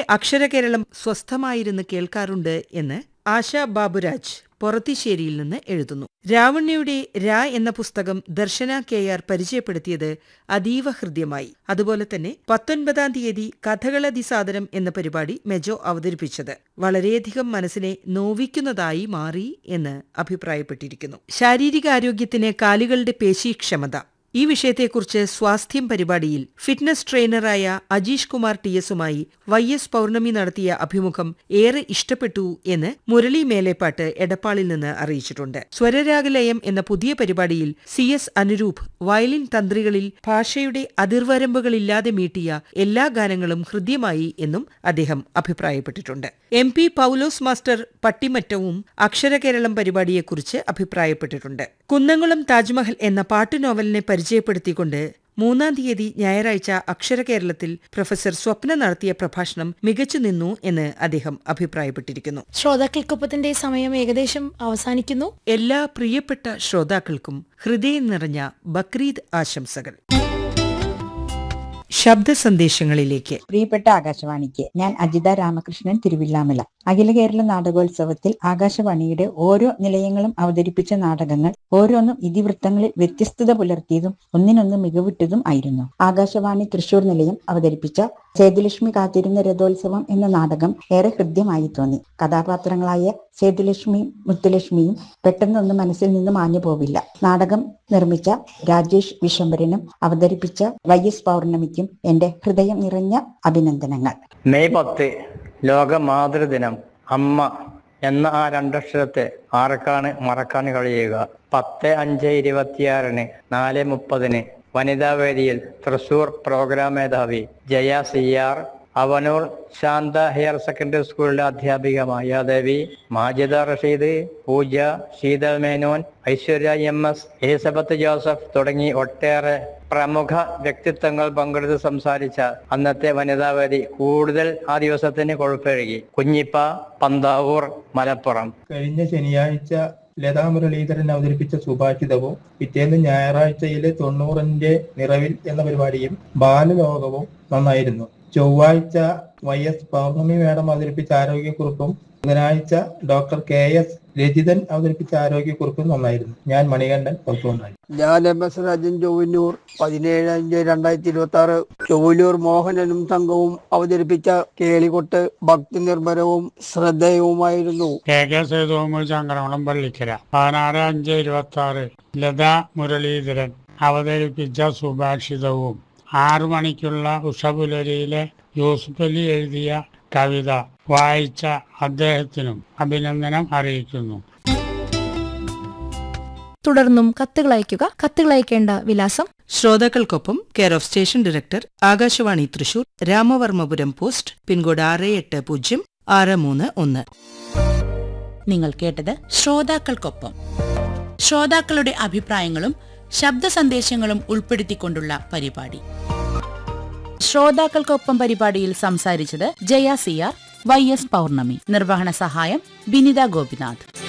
അക്ഷരകേരളം സ്വസ്ഥമായിരുന്ന് കേൾക്കാറുണ്ട് എന്ന് ആശ ബാബുരാജ് പൊറത്തിശ്ശേരിയിൽ നിന്ന് എഴുതുന്നു രാവണ്യയുടെ രാ എന്ന പുസ്തകം ദർശന കെ ആർ പരിചയപ്പെടുത്തിയത് അതീവ ഹൃദ്യമായി അതുപോലെ തന്നെ പത്തൊൻപതാം തീയതി കഥകളതിസാദരം എന്ന പരിപാടി മെജോ അവതരിപ്പിച്ചത് വളരെയധികം മനസ്സിനെ നോവിക്കുന്നതായി മാറി എന്ന് അഭിപ്രായപ്പെട്ടിരിക്കുന്നു ശാരീരികാരോഗ്യത്തിന് കാലുകളുടെ പേശീക്ഷമത ഈ വിഷയത്തെക്കുറിച്ച് സ്വാസ്ഥ്യം പരിപാടിയിൽ ഫിറ്റ്നസ് ട്രെയിനറായ അജീഷ് കുമാർ ടി എസുമായി വൈ എസ് പൗർണമി നടത്തിയ അഭിമുഖം ഏറെ ഇഷ്ടപ്പെട്ടു എന്ന് മുരളി മേലേപ്പാട്ട് എടപ്പാളിൽ നിന്ന് അറിയിച്ചിട്ടുണ്ട് സ്വരരാഗലയം എന്ന പുതിയ പരിപാടിയിൽ സി എസ് അനുരൂപ് വയലിൻ തന്ത്രികളിൽ ഭാഷയുടെ അതിർവരമ്പുകളില്ലാതെ മീട്ടിയ എല്ലാ ഗാനങ്ങളും ഹൃദ്യമായി എന്നും അദ്ദേഹം അഭിപ്രായപ്പെട്ടിട്ടുണ്ട് എം പി പൌലോസ് മാസ്റ്റർ പട്ടിമറ്റവും അക്ഷരകേരളം പരിപാടിയെക്കുറിച്ച് അഭിപ്രായപ്പെട്ടിട്ടുണ്ട് കുന്നംകുളം താജ്മഹൽ എന്ന പാട്ടു നോവലിനെ പരിചയപ്പെടുത്തിക്കൊണ്ട് മൂന്നാം തീയതി ഞായറാഴ്ച അക്ഷരകേരളത്തിൽ പ്രൊഫസർ സ്വപ്ന നടത്തിയ പ്രഭാഷണം മികച്ചു നിന്നു എന്ന് അദ്ദേഹം അഭിപ്രായപ്പെട്ടിരിക്കുന്നു ശ്രോതാക്കൾക്കൊപ്പത്തിന്റെ സമയം ഏകദേശം അവസാനിക്കുന്നു എല്ലാ പ്രിയപ്പെട്ട ശ്രോതാക്കൾക്കും ഹൃദയം നിറഞ്ഞ ബക്രീദ് ആശംസകൾ ശബ്ദ സന്ദേശങ്ങളിലേക്ക് പ്രിയപ്പെട്ട ആകാശവാണിക്ക് ഞാൻ അജിത രാമകൃഷ്ണൻ തിരുവില്ലാമല അഖില കേരള നാടകോത്സവത്തിൽ ആകാശവാണിയുടെ ഓരോ നിലയങ്ങളും അവതരിപ്പിച്ച നാടകങ്ങൾ ഓരോന്നും ഇതിവൃത്തങ്ങളിൽ വ്യത്യസ്തത പുലർത്തിയതും ഒന്നിനൊന്ന് മികവുറ്റതും ആയിരുന്നു ആകാശവാണി തൃശൂർ നിലയം അവതരിപ്പിച്ച സേതുലക്ഷ്മി കാത്തിരുന്ന രഥോത്സവം എന്ന നാടകം ഏറെ ഹൃദ്യമായി തോന്നി കഥാപാത്രങ്ങളായ സേതുലക്ഷ്മിയും മുത്തുലക്ഷ്മിയും പെട്ടെന്നൊന്നും മനസ്സിൽ നിന്ന് മാഞ്ഞു പോവില്ല നാടകം നിർമ്മിച്ച രാജേഷ് വിശ്വംഭരനും അവതരിപ്പിച്ച വൈ എസ് പൗർണമിക്കും എന്റെ ഹൃദയം നിറഞ്ഞ അഭിനന്ദനങ്ങൾ മെയ് പത്ത് ലോക മാതൃദിനം അമ്മ എന്ന ആ രണ്ടക്ഷരത്തെ ആർക്കാണ് മറക്കാൻ കഴിയുക പത്ത് അഞ്ച് ഇരുപത്തിയാറിന് നാല് മുപ്പതിന് വനിതാവേദിയിൽ തൃശൂർ പ്രോഗ്രാം മേധാവി Jaya C R Avanoor Santha higher secondary സ്കൂളിലെ അധ്യാപിക Mayadevi Majida Rasheed Pooja Sheethal Menon Aishwarya M S Elizabeth Joseph തുടങ്ങി ഒട്ടേറെ പ്രമുഖ വ്യക്തിത്വങ്ങൾ പങ്കെടുത്ത് സംസാരിച്ച അന്നത്തെ വനിതാവേദി കൂടുതൽ ആ ദിവസത്തിന് കൊഴുപ്പെഴുകി കുഞ്ഞിപ്പ പന്താവൂർ മലപ്പുറം കഴിഞ്ഞ ശനിയാഴ്ച ലതാ മുരളീധരൻ അവതരിപ്പിച്ച സുഭാഷിതവും പിറ്റേന്ന് ഞായറാഴ്ചയിലെ തൊണ്ണൂറിന്റെ നിറവിൽ എന്ന പരിപാടിയും ബാലലോകവും നന്നായിരുന്നു ചൊവ്വാഴ്ച വൈ എസ് പൗർണമി മേഡം അവതരിപ്പിച്ച ആരോഗ്യക്കുറിപ്പും ബുധനാഴ്ച ഡോക്ടർ കെ എസ് രജിതൻ അവതരിപ്പിച്ച ആരോഗ്യക്കുറിപ്പും നന്നായിരുന്നു ഞാൻ മണികണ്ഠൻ പുറത്തുകൊണ്ടായി ഞാൻ എം എസ് രാജൻ ചൊവ്വന്നൂർ പതിനേഴ് അഞ്ച് രണ്ടായിരത്തി ഇരുപത്തി ആറ് ചൊവ്വന്നൂർ മോഹനനും സംഘവും അവതരിപ്പിച്ച കേളികൊട്ട് ഭക്തി നിർഭരവും ശ്രദ്ധേയവുമായിരുന്നു കെ കെ സേതുവമ്മ ചങ്കരമംഗലം പള്ളിക്കര പതിനാറ് അഞ്ച് ഇരുപത്തി ആറ് ലതാ മുരളീധരൻ അവതരിപ്പിച്ച സുഭാഷിതവും ആറു മണിക്കുള്ള ഉഷപുലരിയിലെ യൂസുഫ് അലി എഴുതിയ കവിത വായിച്ച അദ്ദേഹത്തിനും അഭിനന്ദനം അറിയിക്കുന്നു തുടർന്നും കത്തുകൾ അയയ്ക്കുക കത്തുകൾ അയക്കേണ്ട വിലാസം ശ്രോതാക്കൾക്കൊപ്പം care of station director Akashvani Thrissur Ramavarmapuram post pin code ആറ് എട്ട് പൂജ്യം ആറ് മൂന്ന് ഒന്ന് നിങ്ങൾ കേട്ടത് ശ്രോതാക്കൾക്കൊപ്പം ശ്രോതാക്കളുടെ അഭിപ്രായങ്ങളും ശബ്ദ സന്ദേശങ്ങളും ഉൾപ്പെടുത്തിക്കൊണ്ടുള്ള പരിപാടി ശ്രോതാക്കൾക്കൊപ്പം പരിപാടിയിൽ സംസാരിച്ചത് Jaya C R Y S Pournami നിർവഹണ സഹായം ബിനിത ഗോപിനാഥ്